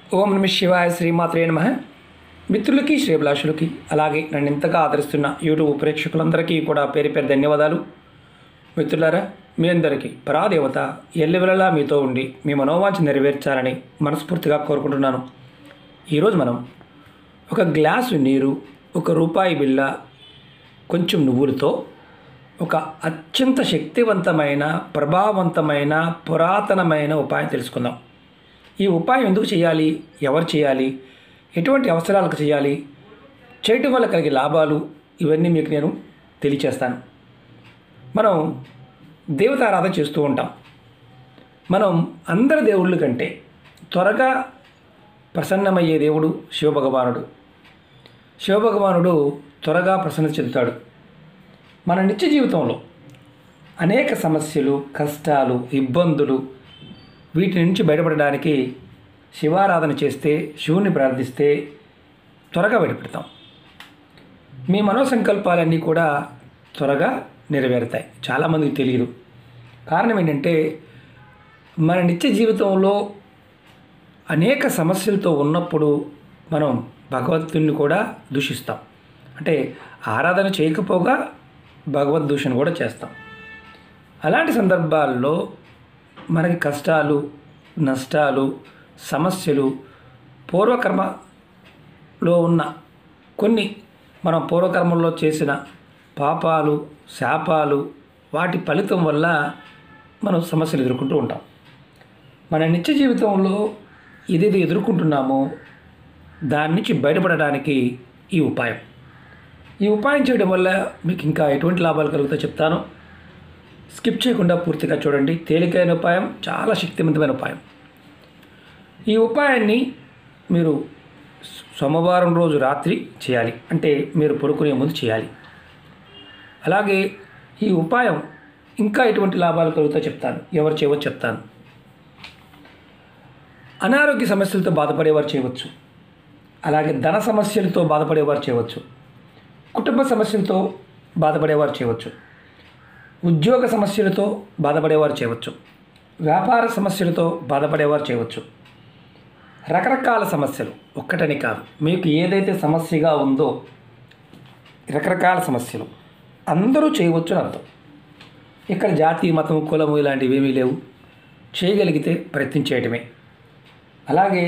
ఓం నమ శివాయ శ్రీమాత్రే నమ మిత్రులకి శ్రేభిలాషులకి అలాగే నన్ను ఇంతగా ఆదరిస్తున్న యూట్యూబ్ ప్రేక్షకులందరికీ కూడా పేరు పేరు ధన్యవాదాలు మిత్రులారా మీ అందరికీ పరాదేవత ఎల్లవెల్లలా మీతో ఉండి మీ మనోవాంఛ నెరవేర్చాలని మనస్ఫూర్తిగా కోరుకుంటున్నాను ఈరోజు మనం ఒక గ్లాసు నీరు ఒక రూపాయి బిళ్ళ కొంచెం నువ్వులతో ఒక అత్యంత శక్తివంతమైన ప్రభావవంతమైన పురాతనమైన ఉపాయం తెలుసుకుందాం ఈ ఉపాయం ఎందుకు చేయాలి ఎవరు చేయాలి ఎటువంటి అవసరాలకు చేయాలి చేయటం వల్ల కలిగే లాభాలు ఇవన్నీ మీకు నేను తెలియచేస్తాను మనం దేవతారాధన చేస్తూ ఉంటాం మనం అందరి దేవుళ్ళ కంటే త్వరగా ప్రసన్నమయ్యే దేవుడు శివభగవానుడు శివభగవానుడు త్వరగా ప్రసన్న చెందుతాడు మన నిత్య జీవితంలో అనేక సమస్యలు కష్టాలు ఇబ్బందులు వీటి నుంచి బయటపడడానికి శివారాధన చేస్తే శివుని ప్రార్థిస్తే త్వరగా బయటపడతాం మీ మనోసంకల్పాలన్నీ కూడా త్వరగా నెరవేరుతాయి చాలామందికి తెలియదు కారణం ఏంటంటే మన నిత్య జీవితంలో అనేక సమస్యలతో ఉన్నప్పుడు మనం భగవంతుని కూడా దూషిస్తాం అంటే ఆరాధన చేయకపోగా భగవద్ దూషణ కూడా చేస్తాం అలాంటి సందర్భాల్లో మనకి కష్టాలు నష్టాలు సమస్యలు పూర్వకర్మలో ఉన్న కొన్ని మనం పూర్వకర్మల్లో చేసిన పాపాలు శాపాలు వాటి ఫలితం వల్ల మనం సమస్యలు ఎదుర్కొంటూ ఉంటాం మన నిత్య జీవితంలో ఏదైతే ఎదుర్కొంటున్నామో దాని నుంచి బయటపడడానికి ఈ ఉపాయం ఈ ఉపాయం చేయడం వల్ల మీకు ఇంకా ఎటువంటి లాభాలు కలుగుతాయో చెప్తాను స్కిప్ చేయకుండా పూర్తిగా చూడండి తేలికైన ఉపాయం చాలా శక్తివంతమైన ఉపాయం ఈ ఉపాయాన్ని మీరు సోమవారం రోజు రాత్రి చేయాలి అంటే మీరు పడుకునే ముందు చేయాలి అలాగే ఈ ఉపాయం ఇంకా ఎటువంటి లాభాలు కలుగుతాయో చెప్తాను ఎవరు చేయవచ్చో చెప్తాను అనారోగ్య సమస్యలతో బాధపడేవారు చేయవచ్చు అలాగే ధన సమస్యలతో బాధపడేవారు చేయవచ్చు కుటుంబ సమస్యలతో బాధపడేవారు చేయవచ్చు ఉద్యోగ సమస్యలతో బాధపడేవారు చేయవచ్చు వ్యాపార సమస్యలతో బాధపడేవారు చేయవచ్చు రకరకాల సమస్యలు ఒక్కటని కాదు మీకు ఏదైతే సమస్యగా ఉందో రకరకాల సమస్యలు అందరూ చేయవచ్చు అని అర్థం ఇక్కడ జాతి మతం కులము ఇలాంటివి ఏమీ లేవు చేయగలిగితే ప్రయత్నించేయటమే అలాగే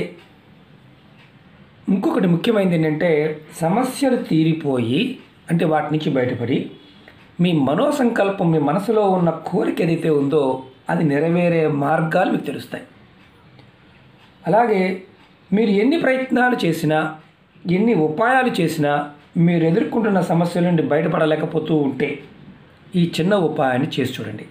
ఇంకొకటి ముఖ్యమైనది ఏంటంటే సమస్యలు తీరిపోయి అంటే వాటి నుంచి బయటపడి మీ మనోసంకల్పం మీ మనసులో ఉన్న కోరిక ఏదైతే ఉందో అది నెరవేరే మార్గాలు మీకు తెలుస్తాయి అలాగే మీరు ఎన్ని ప్రయత్నాలు చేసినా ఎన్ని ఉపాయాలు చేసినా మీరు ఎదుర్కొంటున్న సమస్యల నుండి బయటపడలేకపోతూ ఉంటే ఈ చిన్న ఉపాయాన్ని చేసి చూడండి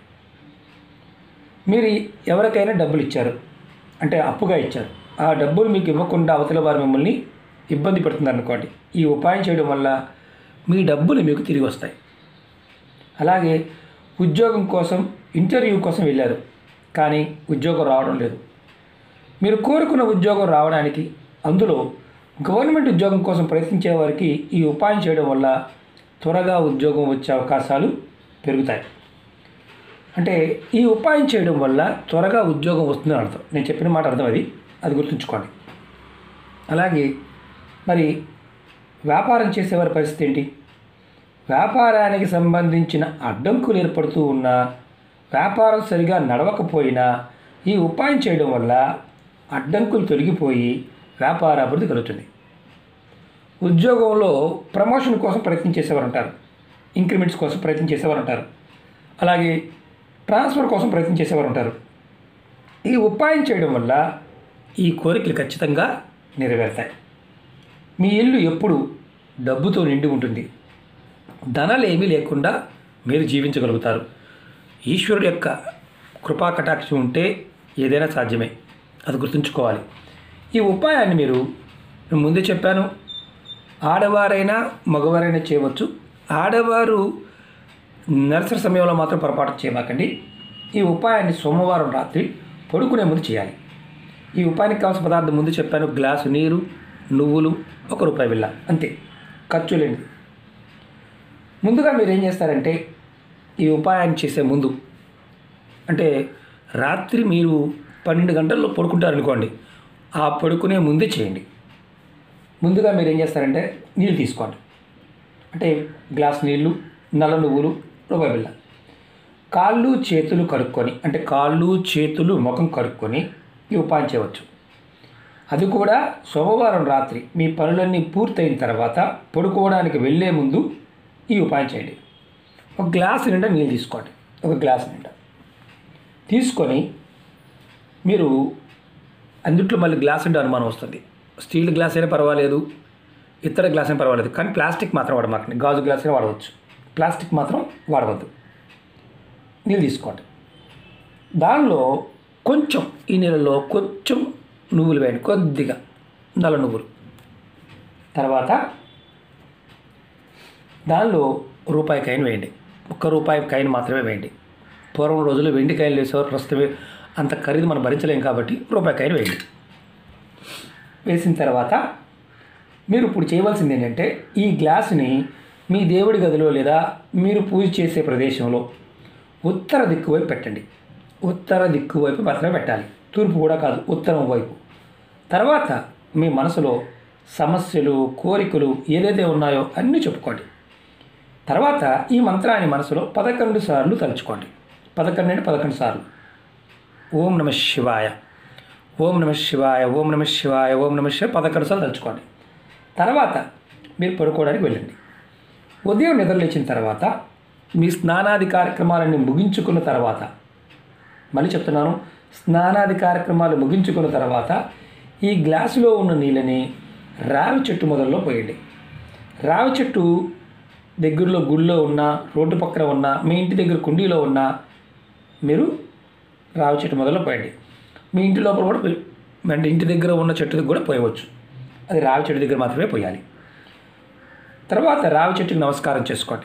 మీరు ఎవరికైనా డబ్బులు ఇచ్చారు అంటే అప్పుగా ఇచ్చారు ఆ డబ్బులు మీకు ఇవ్వకుండా అవతల వారు మిమ్మల్ని ఇబ్బంది పెడుతున్నారు అనుకోండి ఈ ఉపాయం చేయడం వల్ల మీ డబ్బులు మీకు తిరిగి వస్తాయి అలాగే ఉద్యోగం కోసం ఇంటర్వ్యూ కోసం వెళ్ళారు కానీ ఉద్యోగం రావడం లేదు మీరు కోరుకున్న ఉద్యోగం రావడానికి అందులో గవర్నమెంట్ ఉద్యోగం కోసం ప్రయత్నించే వారికి ఈ ఉపాయం చేయడం వల్ల త్వరగా ఉద్యోగం వచ్చే అవకాశాలు పెరుగుతాయి అంటే ఈ ఉపాయం చేయడం వల్ల త్వరగా ఉద్యోగం వస్తుందని అర్థం నేను చెప్పిన మాట అర్థం అది అది గుర్తుంచుకోండి అలాగే మరి వ్యాపారం చేసేవారి పరిస్థితి ఏంటి వ్యాపారానికి సంబంధించిన అడ్డంకులు ఏర్పడుతూ ఉన్నా వ్యాపారం సరిగా నడవకపోయినా ఈ ఉపాయం చేయడం వల్ల అడ్డంకులు తొలగిపోయి వ్యాపార అభివృద్ధి కలుగుతుంది ఉద్యోగంలో ప్రమోషన్ కోసం ప్రయత్నం చేసేవారు ఉంటారు ఇంక్రిమెంట్స్ కోసం ప్రయత్నం చేసేవారు ఉంటారు అలాగే ట్రాన్స్ఫర్ కోసం ప్రయత్నం చేసేవారు ఉంటారు ఈ ఉపాయం చేయడం వల్ల ఈ కోరికలు ఖచ్చితంగా నెరవేరుతాయి మీ ఇల్లు ఎప్పుడు డబ్బుతో నిండి ఉంటుంది ధనాలు ఏమీ లేకుండా మీరు జీవించగలుగుతారు ఈశ్వరుడు యొక్క కృపా కటాక్షం ఉంటే ఏదైనా సాధ్యమే అది గుర్తుంచుకోవాలి ఈ ఉపాయాన్ని మీరు నేను ముందే చెప్పాను ఆడవారైనా మగవారైనా చేయవచ్చు ఆడవారు నర్సరీ సమయంలో మాత్రం పొరపాటు చేయమాకండి ఈ ఉపాయాన్ని సోమవారం రాత్రి పడుకునే ముందు చేయాలి ఈ ఉపాయానికి కావాల్సిన పదార్థం ముందు చెప్పాను గ్లాసు నీరు నువ్వులు ఒక రూపాయి బిళ్ళ అంతే ఖర్చు లేనిది ముందుగా మీరు ఏం చేస్తారంటే ఈ ఉపాయాన్ని చేసే ముందు అంటే రాత్రి మీరు పన్నెండు గంటల్లో పడుకుంటారనుకోండి ఆ పడుకునే ముందే చేయండి ముందుగా మీరు ఏం చేస్తారంటే నీళ్ళు తీసుకోండి అంటే గ్లాస్ నీళ్ళు నల్ల నువ్వులు రూపాయి బిళ్ళ కాళ్ళు చేతులు కడుక్కొని అంటే కాళ్ళు చేతులు ముఖం కడుక్కొని ఈ ఉపాయం చేయవచ్చు అది కూడా సోమవారం రాత్రి మీ పనులన్నీ పూర్తయిన తర్వాత పడుకోవడానికి వెళ్ళే ముందు ఈ ఉపాయం చేయండి ఒక గ్లాస్ నిండా నీళ్ళు తీసుకోండి ఒక గ్లాస్ నిండా తీసుకొని మీరు అందుట్లో మళ్ళీ గ్లాస్ ఉంటే అనుమానం వస్తుంది స్టీల్ గ్లాస్ అయినా పర్వాలేదు ఇతర గ్లాస్ అయినా పర్వాలేదు కానీ ప్లాస్టిక్ మాత్రం వాడమాకండి గాజు గ్లాస్ అయినా వాడవచ్చు ప్లాస్టిక్ మాత్రం వాడవద్దు నీళ్ళు తీసుకోండి దానిలో కొంచెం ఈ నీళ్ళలో కొంచెం నువ్వులు వేయండి కొద్దిగా నల్ల నువ్వులు తర్వాత దానిలో రూపాయి కాయిన్ వేయండి ఒక్క రూపాయి కాయిన్ మాత్రమే వేయండి పూర్వం రోజుల్లో వెండి కాయలు వేసేవారు ప్రస్తుతం అంత ఖరీదు మనం భరించలేం కాబట్టి రూపాయి కాయిన్ వేయండి వేసిన తర్వాత మీరు ఇప్పుడు చేయవలసింది ఏంటంటే ఈ గ్లాసుని మీ దేవుడి గదిలో లేదా మీరు పూజ చేసే ప్రదేశంలో ఉత్తర దిక్కు వైపు పెట్టండి ఉత్తర దిక్కు వైపు మాత్రమే పెట్టాలి తూర్పు కూడా కాదు ఉత్తరం వైపు తర్వాత మీ మనసులో సమస్యలు కోరికలు ఏదైతే ఉన్నాయో అన్నీ చెప్పుకోండి తర్వాత ఈ మంత్రాన్ని మనసులో పదకొండు సార్లు తలుచుకోండి పదకొండు అంటే పదకొండు సార్లు ఓం నమ శివాయ ఓం నమ శివాయ ఓం నమ శివాయ ఓం నమ శివాయ పదకొండు సార్లు తలుచుకోండి తర్వాత మీరు పడుకోవడానికి వెళ్ళండి ఉదయం నిద్రలేచిన తర్వాత మీ స్నానాది కార్యక్రమాలన్నీ ముగించుకున్న తర్వాత మళ్ళీ చెప్తున్నాను స్నానాది కార్యక్రమాలు ముగించుకున్న తర్వాత ఈ గ్లాసులో ఉన్న నీళ్ళని రావి చెట్టు మొదల్లో పోయండి రావి చెట్టు దగ్గరలో గుళ్ళో ఉన్న రోడ్డు పక్కన ఉన్న మీ ఇంటి దగ్గర కుండీలో ఉన్న మీరు రావి చెట్టు మొదల్లో పోయండి మీ ఇంటి లోపల కూడా పోయి అంటే ఇంటి దగ్గర ఉన్న చెట్టుకి కూడా పోయవచ్చు అది రావి చెట్టు దగ్గర మాత్రమే పోయాలి తర్వాత రావి చెట్టుకి నమస్కారం చేసుకోండి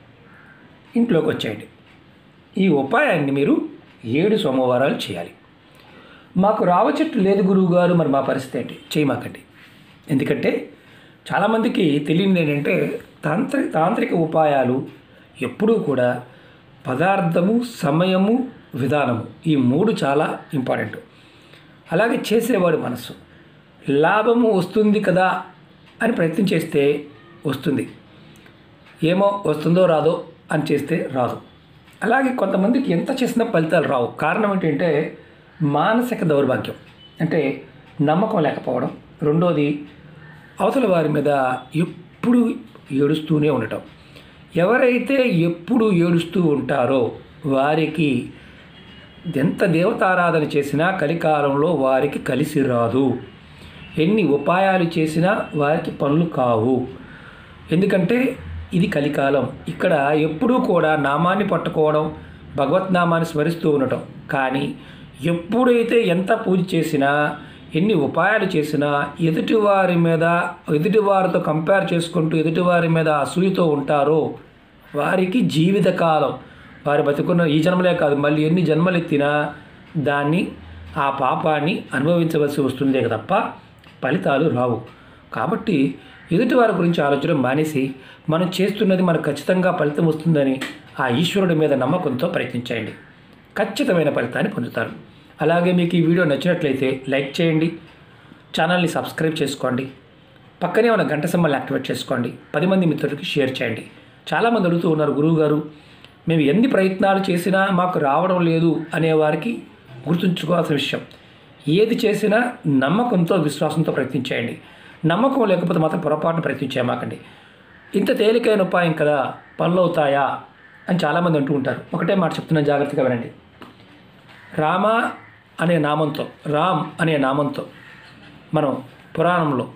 ఇంట్లోకి వచ్చేయండి ఈ ఉపాయాన్ని మీరు ఏడు సోమవారాలు చేయాలి మాకు రావ చెట్టు లేదు గురువు గారు మరి మా పరిస్థితి ఏంటి చేయమాకండి ఎందుకంటే చాలామందికి తెలియనిది ఏంటంటే తాంత్రి తాంత్రిక ఉపాయాలు ఎప్పుడూ కూడా పదార్థము సమయము విధానము ఈ మూడు చాలా ఇంపార్టెంట్ అలాగే చేసేవాడు మనస్సు లాభము వస్తుంది కదా అని ప్రయత్నం చేస్తే వస్తుంది ఏమో వస్తుందో రాదో అని చేస్తే రాదు అలాగే కొంతమందికి ఎంత చేసినా ఫలితాలు రావు కారణం ఏంటంటే మానసిక దౌర్భాగ్యం అంటే నమ్మకం లేకపోవడం రెండోది అవతల వారి మీద ఎప్పుడు ఏడుస్తూనే ఉండటం ఎవరైతే ఎప్పుడు ఏడుస్తూ ఉంటారో వారికి ఎంత దేవతారాధన చేసినా కలికాలంలో వారికి కలిసి రాదు ఎన్ని ఉపాయాలు చేసినా వారికి పనులు కావు ఎందుకంటే ఇది కలికాలం ఇక్కడ ఎప్పుడూ కూడా నామాన్ని పట్టుకోవడం భగవత్ నామాన్ని స్మరిస్తూ ఉండటం కానీ ఎప్పుడైతే ఎంత పూజ చేసినా ఎన్ని ఉపాయాలు చేసినా ఎదుటివారి మీద ఎదుటివారితో కంపేర్ చేసుకుంటూ ఎదుటివారి మీద అసూయతో ఉంటారో వారికి జీవితకాలం వారు బతుకున్న ఈ జన్మలే కాదు మళ్ళీ ఎన్ని జన్మలు ఎత్తినా దాన్ని ఆ పాపాన్ని అనుభవించవలసి వస్తుందే తప్ప ఫలితాలు రావు కాబట్టి ఎదుటి వారి గురించి ఆలోచన మానేసి మనం చేస్తున్నది మనకు ఖచ్చితంగా ఫలితం వస్తుందని ఆ ఈశ్వరుడి మీద నమ్మకంతో ప్రయత్నించండి ఖచ్చితమైన ఫలితాన్ని పొందుతారు అలాగే మీకు ఈ వీడియో నచ్చినట్లయితే లైక్ చేయండి ఛానల్ని సబ్స్క్రైబ్ చేసుకోండి పక్కనే ఉన్న గంట సింబల్ యాక్టివేట్ చేసుకోండి పది మంది మిత్రులకి షేర్ చేయండి చాలామంది అడుగుతూ ఉన్నారు గురువు గారు మేము ఎన్ని ప్రయత్నాలు చేసినా మాకు రావడం లేదు అనేవారికి గుర్తుంచుకోవాల్సిన విషయం ఏది చేసినా నమ్మకంతో విశ్వాసంతో ప్రయత్నించేయండి నమ్మకం లేకపోతే మాత్రం పొరపాటున ప్రయత్నించేయమాకండి ఇంత తేలికైన ఉపాయం కదా పనులు అవుతాయా అని చాలామంది అంటూ ఉంటారు ఒకటే మాట చెప్తున్నాను జాగ్రత్తగా వినండి రామ అనే నామంతో రామ్ అనే నామంతో మనం పురాణంలో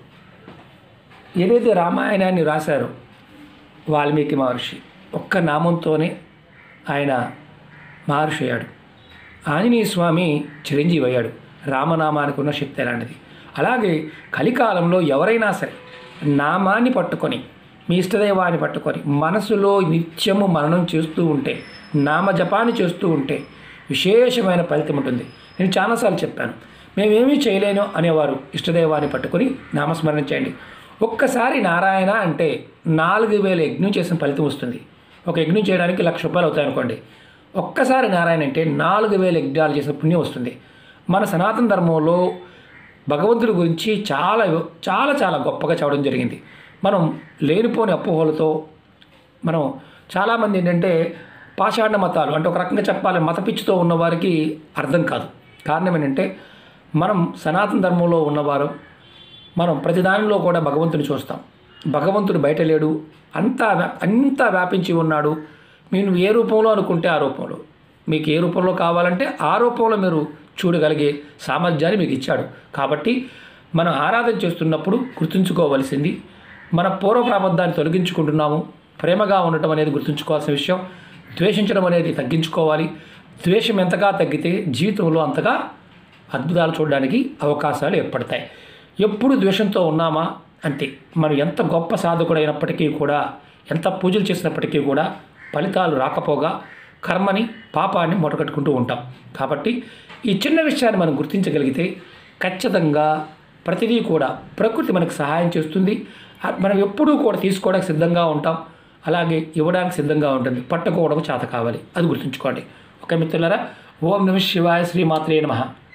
ఏదైతే రామాయణాన్ని రాశారో వాల్మీకి మహర్షి ఒక్క నామంతోనే ఆయన మహర్షి అయ్యాడు ఆంజనేయ స్వామి చిరంజీవి అయ్యాడు రామనామానికి ఉన్న శక్తి అలాంటిది అలాగే కలికాలంలో ఎవరైనా సరే నామాన్ని పట్టుకొని మీ ఇష్టదైవాన్ని పట్టుకొని మనసులో నిత్యము మననం చేస్తూ ఉంటే నామజపాన్ని చేస్తూ ఉంటే విశేషమైన ఫలితం ఉంటుంది నేను చాలాసార్లు చెప్పాను మేమేమీ చేయలేను అనేవారు ఇష్టదైవాన్ని పట్టుకొని నామస్మరణ చేయండి ఒక్కసారి నారాయణ అంటే నాలుగు వేల యజ్ఞం చేసిన ఫలితం వస్తుంది ఒక యజ్ఞం చేయడానికి లక్ష రూపాయలు అవుతాయి అనుకోండి ఒక్కసారి నారాయణ అంటే నాలుగు వేల యజ్ఞాలు చేసిన పుణ్యం వస్తుంది మన సనాతన ధర్మంలో భగవంతుడి గురించి చాలా చాలా చాలా గొప్పగా చెప్పడం జరిగింది మనం లేనిపోని అపోహలతో మనం చాలామంది ఏంటంటే పాషాణ మతాలు అంటే ఒక రకంగా చెప్పాలి మత పిచ్చితో ఉన్నవారికి అర్థం కాదు కారణం ఏంటంటే మనం సనాతన ధర్మంలో ఉన్నవారు మనం ప్రతిదానిలో కూడా భగవంతుని చూస్తాం భగవంతుడు బయట లేడు అంతా వ్యా- అంతా వ్యాపించి ఉన్నాడు మీరు ఏ రూపంలో అనుకుంటే ఆ రూపంలో మీకు ఏ రూపంలో కావాలంటే ఆ రూపంలో మీరు చూడగలిగే సామర్థ్యాన్ని మీకు ఇచ్చాడు కాబట్టి మనం ఆరాధన చేస్తున్నప్పుడు గుర్తుంచుకోవలసింది మన పూర్వ ప్రాబద్ధాన్ని తొలగించుకుంటున్నాము ప్రేమగా ఉండటం అనేది గుర్తుంచుకోవాల్సిన విషయం ద్వేషించడం అనేది తగ్గించుకోవాలి ద్వేషం ఎంతగా తగ్గితే జీవితంలో అంతగా అద్భుతాలు చూడడానికి అవకాశాలు ఏర్పడతాయి ఎప్పుడు ద్వేషంతో ఉన్నామా అంతే మనం ఎంత గొప్ప సాధకుడైనప్పటికీ కూడా ఎంత పూజలు చేసినప్పటికీ కూడా ఫలితాలు రాకపోగా కర్మని పాపాన్ని మూటకట్టుకుంటూ ఉంటాం కాబట్టి ఈ చిన్న విషయాన్ని మనం గుర్తించగలిగితే ఖచ్చితంగా ప్రతిదీ కూడా ప్రకృతి మనకు సహాయం చేస్తుంది ఆ- మనం ఎప్పుడూ కూడా తీసుకోవడానికి సిద్ధంగా ఉంటాం అలాగే ఇవ్వడానికి సిద్ధంగా ఉంటుంది పట్టుకోవడం చేత కావాలి అది గుర్తుంచుకోండి ఓకే మిత్రులారా ఓం నమ శివాయ శ్రీమాత్రే నమః